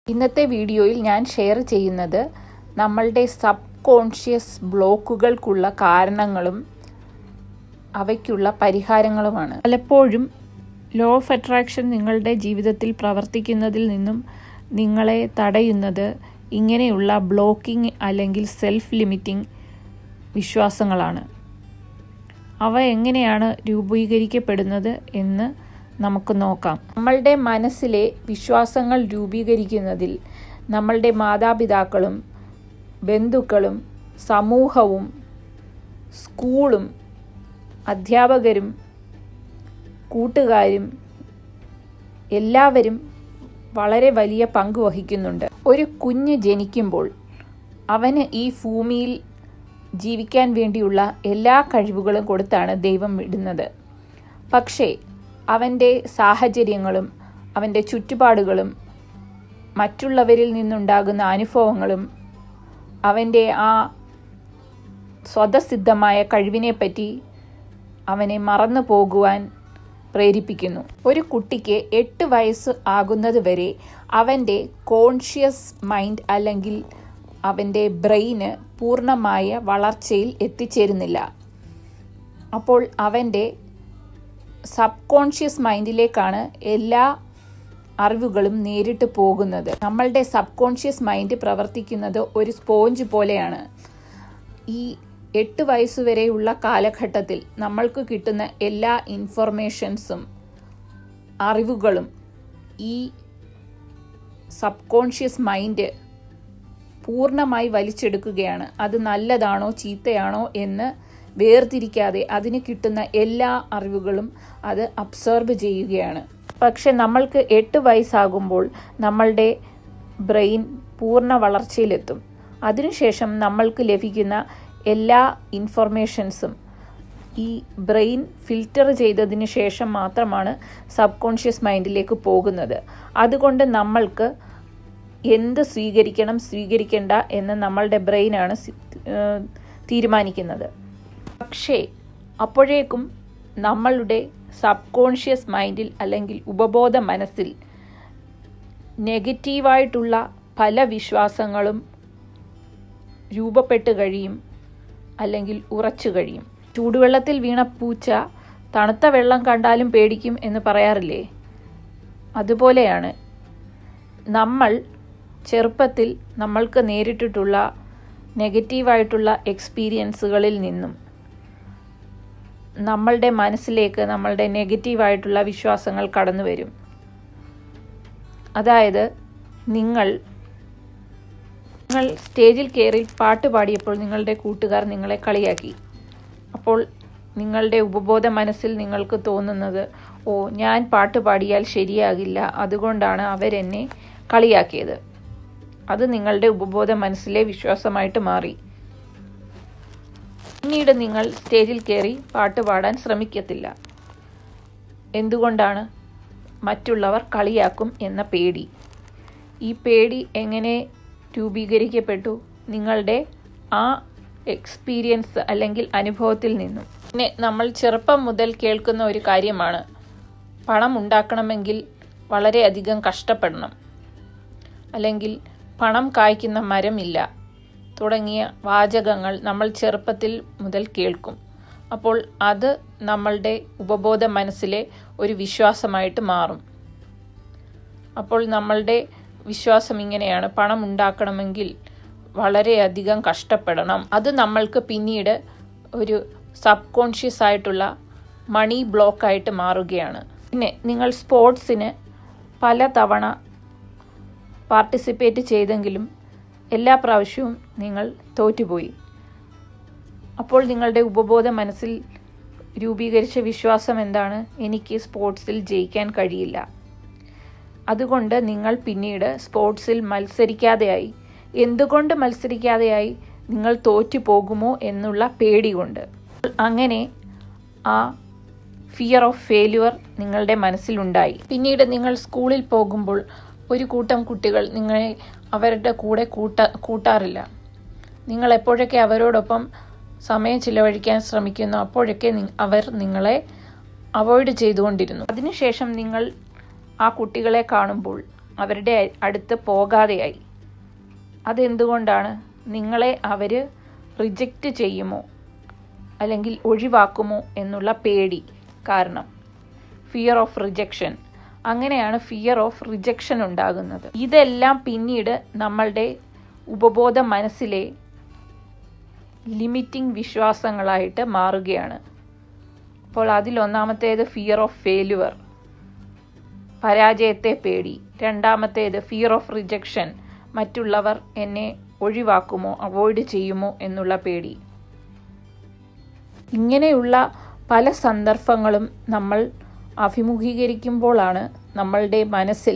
ഇന്നത്തെ വീഡിയോയിൽ ഞാൻ ഷെയർ ചെയ്യുന്നത് നമ്മളുടെ സബ് കോൺഷ്യസ് ബ്ലോക്കുകൾക്കുള്ള കാരണങ്ങളും അവയ്ക്കുള്ള പരിഹാരങ്ങളുമാണ് പലപ്പോഴും ലോ ഓഫ് അട്രാക്ഷൻ നിങ്ങളുടെ ജീവിതത്തിൽ പ്രവർത്തിക്കുന്നതിൽ നിന്നും നിങ്ങളെ തടയുന്നത് ഇങ്ങനെയുള്ള ബ്ലോക്കിംഗ് അല്ലെങ്കിൽ സെൽഫ് ലിമിറ്റിംഗ് വിശ്വാസങ്ങളാണ് അവ എങ്ങനെയാണ് രൂപീകരിക്കപ്പെടുന്നത് എന്ന് നമുക്ക് നോക്കാം നമ്മളുടെ മനസ്സിലെ വിശ്വാസങ്ങൾ രൂപീകരിക്കുന്നതിൽ നമ്മളുടെ മാതാപിതാക്കളും ബന്ധുക്കളും സമൂഹവും സ്കൂളും അധ്യാപകരും കൂട്ടുകാരും എല്ലാവരും വളരെ വലിയ പങ്ക് വഹിക്കുന്നുണ്ട് ഒരു കുഞ്ഞ് ജനിക്കുമ്പോൾ അവന് ഈ ഭൂമിയിൽ ജീവിക്കാൻ വേണ്ടിയുള്ള എല്ലാ കഴിവുകളും കൊടുത്താണ് ദൈവം വിടുന്നത് പക്ഷേ അവൻ്റെ സാഹചര്യങ്ങളും അവൻ്റെ ചുറ്റുപാടുകളും മറ്റുള്ളവരിൽ നിന്നുണ്ടാകുന്ന അനുഭവങ്ങളും അവൻ്റെ ആ സ്വതസിദ്ധമായ കഴിവിനെപ്പറ്റി അവനെ മറന്നു പോകുവാൻ പ്രേരിപ്പിക്കുന്നു ഒരു കുട്ടിക്ക് എട്ട് വയസ്സ് ആകുന്നത് വരെ അവൻ്റെ കോൺഷ്യസ് മൈൻഡ് അല്ലെങ്കിൽ അവൻ്റെ ബ്രെയിന് പൂർണ്ണമായ വളർച്ചയിൽ എത്തിച്ചേരുന്നില്ല അപ്പോൾ അവൻ്റെ സബ് കോൺഷ്യസ് മൈൻഡിലേക്കാണ് എല്ലാ അറിവുകളും നേരിട്ട് പോകുന്നത് നമ്മളുടെ സബ് കോൺഷ്യസ് മൈൻഡ് പ്രവർത്തിക്കുന്നത് ഒരു സ്പോഞ്ച് പോലെയാണ് ഈ എട്ട് വയസ്സുവരെയുള്ള കാലഘട്ടത്തിൽ നമ്മൾക്ക് കിട്ടുന്ന എല്ലാ ഇൻഫർമേഷൻസും അറിവുകളും ഈ സബ് കോൺഷ്യസ് മൈൻഡ് പൂർണ്ണമായി വലിച്ചെടുക്കുകയാണ് അത് നല്ലതാണോ ചീത്തയാണോ എന്ന് വേർതിരിക്കാതെ അതിന് കിട്ടുന്ന എല്ലാ അറിവുകളും അത് അബ്സർവ് ചെയ്യുകയാണ് പക്ഷെ നമ്മൾക്ക് എട്ട് വയസ്സാകുമ്പോൾ നമ്മളുടെ ബ്രെയിൻ പൂർണ്ണ വളർച്ചയിലെത്തും അതിനുശേഷം നമ്മൾക്ക് ലഭിക്കുന്ന എല്ലാ ഇൻഫർമേഷൻസും ഈ ബ്രെയിൻ ഫിൽറ്റർ ചെയ്തതിന് ശേഷം മാത്രമാണ് സബ് കോൺഷ്യസ് മൈൻഡിലേക്ക് പോകുന്നത് അതുകൊണ്ട് നമ്മൾക്ക് എന്ത് സ്വീകരിക്കണം സ്വീകരിക്കേണ്ട എന്ന് നമ്മളുടെ ബ്രെയിനാണ് തീരുമാനിക്കുന്നത് പക്ഷേ അപ്പോഴേക്കും നമ്മളുടെ സബ് കോൺഷ്യസ് മൈൻഡിൽ അല്ലെങ്കിൽ ഉപബോധ മനസ്സിൽ നെഗറ്റീവായിട്ടുള്ള പല വിശ്വാസങ്ങളും രൂപപ്പെട്ട് കഴിയും അല്ലെങ്കിൽ ഉറച്ചു കഴിയും ചൂടുവെള്ളത്തിൽ വീണ പൂച്ച തണുത്ത വെള്ളം കണ്ടാലും പേടിക്കും എന്ന് പറയാറില്ലേ അതുപോലെയാണ് നമ്മൾ ചെറുപ്പത്തിൽ നമ്മൾക്ക് നേരിട്ടിട്ടുള്ള നെഗറ്റീവായിട്ടുള്ള എക്സ്പീരിയൻസുകളിൽ നിന്നും നമ്മളുടെ മനസ്സിലേക്ക് നമ്മളുടെ നെഗറ്റീവായിട്ടുള്ള വിശ്വാസങ്ങൾ കടന്നു വരും അതായത് നിങ്ങൾ നിങ്ങൾ സ്റ്റേജിൽ കയറി പാട്ട് പാടിയപ്പോൾ നിങ്ങളുടെ കൂട്ടുകാർ നിങ്ങളെ കളിയാക്കി അപ്പോൾ നിങ്ങളുടെ ഉപബോധ മനസ്സിൽ നിങ്ങൾക്ക് തോന്നുന്നത് ഓ ഞാൻ പാട്ട് പാടിയാൽ ശരിയാകില്ല അതുകൊണ്ടാണ് അവരെന്നെ കളിയാക്കിയത് അത് നിങ്ങളുടെ ഉപബോധ മനസ്സിലെ വിശ്വാസമായിട്ട് മാറി പിന്നീട് നിങ്ങൾ സ്റ്റേജിൽ കയറി പാട്ട് പാടാൻ ശ്രമിക്കത്തില്ല എന്തുകൊണ്ടാണ് മറ്റുള്ളവർ കളിയാക്കും എന്ന പേടി ഈ പേടി എങ്ങനെ രൂപീകരിക്കപ്പെട്ടു നിങ്ങളുടെ ആ എക്സ്പീരിയൻസ് അല്ലെങ്കിൽ അനുഭവത്തിൽ നിന്നും പിന്നെ നമ്മൾ ചെറുപ്പം മുതൽ കേൾക്കുന്ന ഒരു കാര്യമാണ് പണം ഉണ്ടാക്കണമെങ്കിൽ വളരെയധികം കഷ്ടപ്പെടണം അല്ലെങ്കിൽ പണം കായ്ക്കുന്ന മരമില്ല തുടങ്ങിയ വാചകങ്ങൾ നമ്മൾ ചെറുപ്പത്തിൽ മുതൽ കേൾക്കും അപ്പോൾ അത് നമ്മളുടെ ഉപബോധ മനസ്സിലെ ഒരു വിശ്വാസമായിട്ട് മാറും അപ്പോൾ നമ്മളുടെ വിശ്വാസം ഇങ്ങനെയാണ് പണം ഉണ്ടാക്കണമെങ്കിൽ വളരെയധികം കഷ്ടപ്പെടണം അത് നമ്മൾക്ക് പിന്നീട് ഒരു സബ് കോൺഷ്യസ് ആയിട്ടുള്ള മണി ബ്ലോക്കായിട്ട് മാറുകയാണ് പിന്നെ നിങ്ങൾ സ്പോർട്സിന് പല തവണ പാർട്ടിസിപ്പേറ്റ് ചെയ്തെങ്കിലും എല്ലാ പ്രാവശ്യവും നിങ്ങൾ തോറ്റുപോയി അപ്പോൾ നിങ്ങളുടെ ഉപബോധ മനസ്സിൽ രൂപീകരിച്ച വിശ്വാസം എന്താണ് എനിക്ക് സ്പോർട്സിൽ ജയിക്കാൻ കഴിയില്ല അതുകൊണ്ട് നിങ്ങൾ പിന്നീട് സ്പോർട്സിൽ മത്സരിക്കാതെയായി എന്തുകൊണ്ട് മത്സരിക്കാതെയായി നിങ്ങൾ തോറ്റു പോകുമോ എന്നുള്ള പേടി കൊണ്ട് അങ്ങനെ ആ ഫിയർ ഓഫ് ഫെയിലുവർ നിങ്ങളുടെ മനസ്സിലുണ്ടായി പിന്നീട് നിങ്ങൾ സ്കൂളിൽ പോകുമ്പോൾ ഒരു കൂട്ടം കുട്ടികൾ നിങ്ങളെ അവരുടെ കൂടെ കൂട്ട കൂട്ടാറില്ല നിങ്ങൾ എപ്പോഴൊക്കെ അവരോടൊപ്പം സമയം ചിലവഴിക്കാൻ ശ്രമിക്കുന്നു അപ്പോഴൊക്കെ അവർ നിങ്ങളെ അവോയ്ഡ് ചെയ്തുകൊണ്ടിരുന്നു അതിനുശേഷം നിങ്ങൾ ആ കുട്ടികളെ കാണുമ്പോൾ അവരുടെ അടുത്ത് പോകാതെയായി അതെന്തുകൊണ്ടാണ് നിങ്ങളെ അവർ റിജക്റ്റ് ചെയ്യുമോ അല്ലെങ്കിൽ ഒഴിവാക്കുമോ എന്നുള്ള പേടി കാരണം ഫിയർ ഓഫ് റിജക്ഷൻ അങ്ങനെയാണ് ഫിയർ ഓഫ് റിജക്ഷൻ ഉണ്ടാകുന്നത് ഇതെല്ലാം പിന്നീട് നമ്മളുടെ ഉപബോധ മനസ്സിലെ ലിമിറ്റിംഗ് വിശ്വാസങ്ങളായിട്ട് മാറുകയാണ് അപ്പോൾ അതിലൊന്നാമത്തേത് ഫിയർ ഓഫ് ഫെയിലുവർ പരാജയത്തെ പേടി രണ്ടാമത്തേത് ഫിയർ ഓഫ് റിജക്ഷൻ മറ്റുള്ളവർ എന്നെ ഒഴിവാക്കുമോ അവോയ്ഡ് ചെയ്യുമോ എന്നുള്ള പേടി ഇങ്ങനെയുള്ള പല സന്ദർഭങ്ങളും നമ്മൾ അഭിമുഖീകരിക്കുമ്പോഴാണ് നമ്മളുടെ മനസ്സിൽ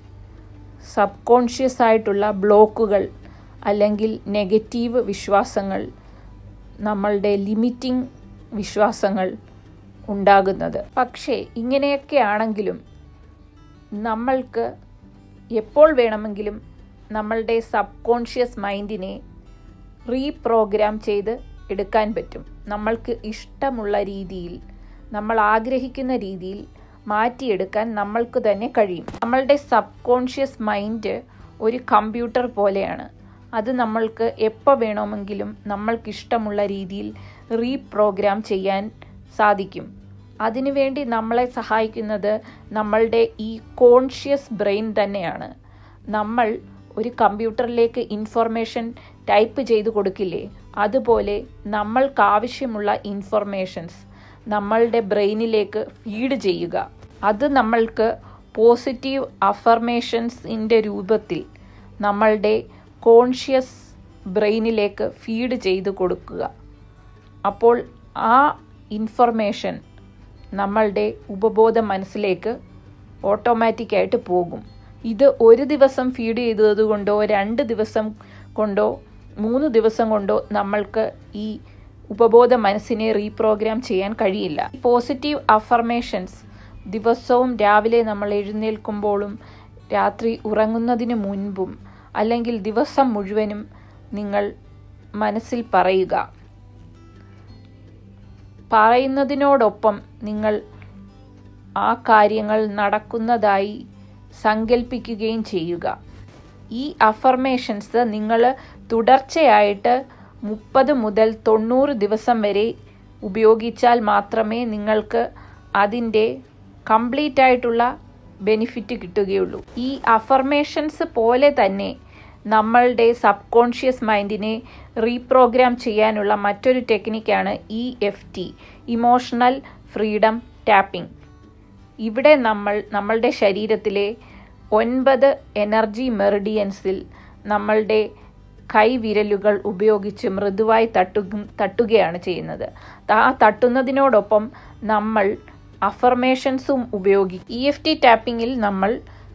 സബ് കോൺഷ്യസ് ആയിട്ടുള്ള ബ്ലോക്കുകൾ അല്ലെങ്കിൽ നെഗറ്റീവ് വിശ്വാസങ്ങൾ നമ്മളുടെ ലിമിറ്റിംഗ് വിശ്വാസങ്ങൾ ഉണ്ടാകുന്നത് പക്ഷേ ഇങ്ങനെയൊക്കെ ആണെങ്കിലും നമ്മൾക്ക് എപ്പോൾ വേണമെങ്കിലും നമ്മളുടെ സബ് കോൺഷ്യസ് മൈൻഡിനെ റീപ്രോഗ്രാം ചെയ്ത് എടുക്കാൻ പറ്റും നമ്മൾക്ക് ഇഷ്ടമുള്ള രീതിയിൽ നമ്മൾ ആഗ്രഹിക്കുന്ന രീതിയിൽ മാറ്റിയെടുക്കാൻ നമ്മൾക്ക് തന്നെ കഴിയും നമ്മളുടെ സബ് കോൺഷ്യസ് മൈൻഡ് ഒരു കമ്പ്യൂട്ടർ പോലെയാണ് അത് നമ്മൾക്ക് എപ്പോൾ വേണമെങ്കിലും നമ്മൾക്കിഷ്ടമുള്ള രീതിയിൽ റീപ്രോഗ്രാം ചെയ്യാൻ സാധിക്കും അതിനുവേണ്ടി നമ്മളെ സഹായിക്കുന്നത് നമ്മളുടെ ഈ കോൺഷ്യസ് ബ്രെയിൻ തന്നെയാണ് നമ്മൾ ഒരു കമ്പ്യൂട്ടറിലേക്ക് ഇൻഫർമേഷൻ ടൈപ്പ് ചെയ്ത് കൊടുക്കില്ലേ അതുപോലെ നമ്മൾക്ക് ആവശ്യമുള്ള ഇൻഫർമേഷൻസ് നമ്മളുടെ ബ്രെയിനിലേക്ക് ഫീഡ് ചെയ്യുക അത് നമ്മൾക്ക് പോസിറ്റീവ് അഫർമേഷൻസിൻ്റെ രൂപത്തിൽ നമ്മളുടെ കോൺഷ്യസ് ബ്രെയിനിലേക്ക് ഫീഡ് ചെയ്ത് കൊടുക്കുക അപ്പോൾ ആ ഇൻഫർമേഷൻ നമ്മളുടെ ഉപബോധ മനസ്സിലേക്ക് ഓട്ടോമാറ്റിക്കായിട്ട് പോകും ഇത് ഒരു ദിവസം ഫീഡ് ചെയ്തത് കൊണ്ടോ രണ്ട് ദിവസം കൊണ്ടോ മൂന്ന് ദിവസം കൊണ്ടോ നമ്മൾക്ക് ഈ ഉപബോധ മനസ്സിനെ റീപ്രോഗ്രാം ചെയ്യാൻ കഴിയില്ല പോസിറ്റീവ് അഫർമേഷൻസ് ദിവസവും രാവിലെ നമ്മൾ എഴുന്നേൽക്കുമ്പോഴും രാത്രി ഉറങ്ങുന്നതിന് മുൻപും അല്ലെങ്കിൽ ദിവസം മുഴുവനും നിങ്ങൾ മനസ്സിൽ പറയുക പറയുന്നതിനോടൊപ്പം നിങ്ങൾ ആ കാര്യങ്ങൾ നടക്കുന്നതായി സങ്കല്പിക്കുകയും ചെയ്യുക ഈ അഫർമേഷൻസ് നിങ്ങൾ തുടർച്ചയായിട്ട് മുപ്പത് മുതൽ തൊണ്ണൂറ് ദിവസം വരെ ഉപയോഗിച്ചാൽ മാത്രമേ നിങ്ങൾക്ക് അതിൻ്റെ കംപ്ലീറ്റ് ആയിട്ടുള്ള ബെനിഫിറ്റ് കിട്ടുകയുള്ളൂ ഈ അഫർമേഷൻസ് പോലെ തന്നെ നമ്മളുടെ സബ് കോൺഷ്യസ് മൈൻഡിനെ റീപ്രോഗ്രാം ചെയ്യാനുള്ള മറ്റൊരു ടെക്നിക്കാണ് E F T emotional freedom tapping ഇവിടെ നമ്മൾ നമ്മളുടെ ശരീരത്തിലെ ഒൻപത് എനർജി മെറിഡിയൻസിൽ നമ്മളുടെ കൈവിരലുകൾ ഉപയോഗിച്ച് മൃദുവായി തട്ടു തട്ടുകയാണ് ചെയ്യുന്നത് ആ തട്ടുന്നതിനോടൊപ്പം നമ്മൾ അഫർമേഷൻസും ഉപയോഗിക്കും ഇ എഫ് ടി ടാപ്പിങ്ങിൽ നമ്മൾ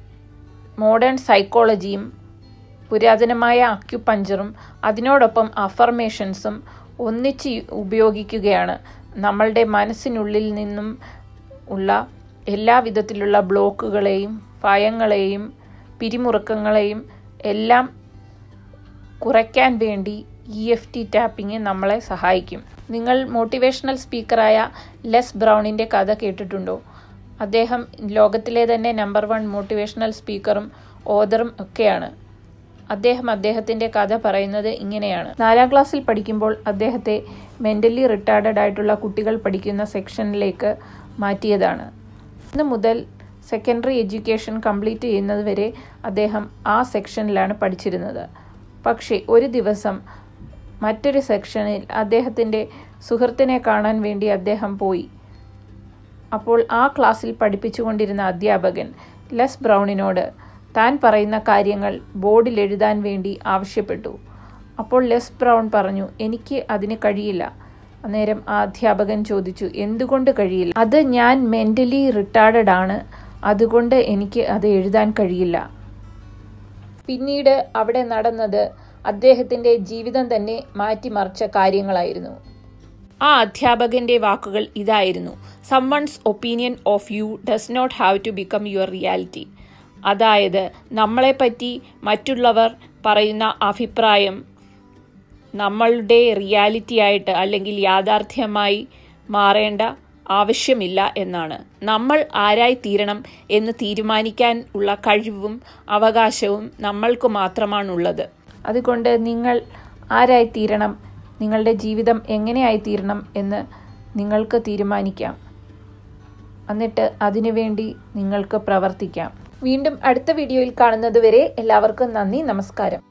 മോഡേൺ സൈക്കോളജിയും പുരാതനമായ അക്യുപഞ്ചറും അതിനോടൊപ്പം അഫർമേഷൻസും ഒന്നിച്ച് ഉപയോഗിക്കുകയാണ് നമ്മളുടെ മനസ്സിനുള്ളിൽ നിന്നും ഉള്ള എല്ലാ വിധത്തിലുള്ള ബ്ലോക്കുകളെയും ഭയങ്ങളെയും പിരിമുറുക്കങ്ങളെയും എല്ലാം കുറയ്ക്കാൻ വേണ്ടി ഇ എഫ് ടി ടാപ്പിംഗ് നമ്മളെ സഹായിക്കും നിങ്ങൾ മോട്ടിവേഷണൽ സ്പീക്കറായ ലെസ് ബ്രൗണിൻ്റെ കഥ കേട്ടിട്ടുണ്ടോ അദ്ദേഹം ലോകത്തിലെ തന്നെ നമ്പർ വൺ മോട്ടിവേഷണൽ സ്പീക്കറും ഓദറും ഒക്കെയാണ് അദ്ദേഹം അദ്ദേഹത്തിൻ്റെ കഥ പറയുന്നത് ഇങ്ങനെയാണ് നാലാം ക്ലാസ്സിൽ പഠിക്കുമ്പോൾ അദ്ദേഹത്തെ മെൻ്റലി റിട്ടാർഡഡ് ആയിട്ടുള്ള കുട്ടികൾ പഠിക്കുന്ന സെക്ഷനിലേക്ക് മാറ്റിയതാണ് ഇന്ന് മുതൽ സെക്കൻഡറി എഡ്യൂക്കേഷൻ കംപ്ലീറ്റ് ചെയ്യുന്നത് വരെ അദ്ദേഹം ആ സെക്ഷനിലാണ് പഠിച്ചിരുന്നത് പക്ഷേ ഒരു ദിവസം മറ്റൊരു സെക്ഷനിൽ അദ്ദേഹത്തിൻ്റെ സുഹൃത്തിനെ കാണാൻ വേണ്ടി അദ്ദേഹം പോയി അപ്പോൾ ആ ക്ലാസ്സിൽ പഠിപ്പിച്ചുകൊണ്ടിരുന്ന അധ്യാപകൻ ലെസ് ബ്രൗണിനോട് താൻ പറയുന്ന കാര്യങ്ങൾ ബോർഡിൽ എഴുതാൻ വേണ്ടി ആവശ്യപ്പെട്ടു അപ്പോൾ ലെസ് ബ്രൗൺ പറഞ്ഞു എനിക്ക് അതിന് കഴിയില്ല അന്നേരം ആ അധ്യാപകൻ ചോദിച്ചു എന്തുകൊണ്ട് കഴിയില്ല അത് ഞാൻ മെൻ്റലി റിട്ടാർഡഡ് ആണ് അതുകൊണ്ട് എനിക്ക് അത് എഴുതാൻ കഴിയില്ല പിന്നീട് അവിടെ നടന്നത് അദ്ദേഹത്തിൻ്റെ ജീവിതം തന്നെ മാറ്റിമറിച്ച കാര്യങ്ങളായിരുന്നു ആ അധ്യാപകന്റെ വാക്കുകൾ ഇതായിരുന്നു someone's opinion of you does not have to become your reality അതായത് നമ്മളെപ്പറ്റി മറ്റുള്ളവർ പറയുന്ന അഭിപ്രായം നമ്മളുടെ റിയാലിറ്റി ആയിട്ട് അല്ലെങ്കിൽ യാഥാർത്ഥ്യമായി മാറേണ്ട ആവശ്യമില്ല എന്നാണ് നമ്മൾ ആരായി തീരണം എന്ന് തീരുമാനിക്കാൻ ഉള്ള കഴിവും അവകാശവും നമ്മൾക്ക് മാത്രമാണുള്ളത് അതുകൊണ്ട് നിങ്ങൾ ആരായി തീരണം നിങ്ങളുടെ ജീവിതം എങ്ങനെയായി തീരണം എന്ന് നിങ്ങൾക്ക് തീരുമാനിക്കാം എന്നിട്ട് അതിനുവേണ്ടി നിങ്ങൾക്ക് പ്രവർത്തിക്കാം വീണ്ടും അടുത്ത വീഡിയോയിൽ കാണുന്നത് വരെ എല്ലാവർക്കും നന്ദി നമസ്കാരം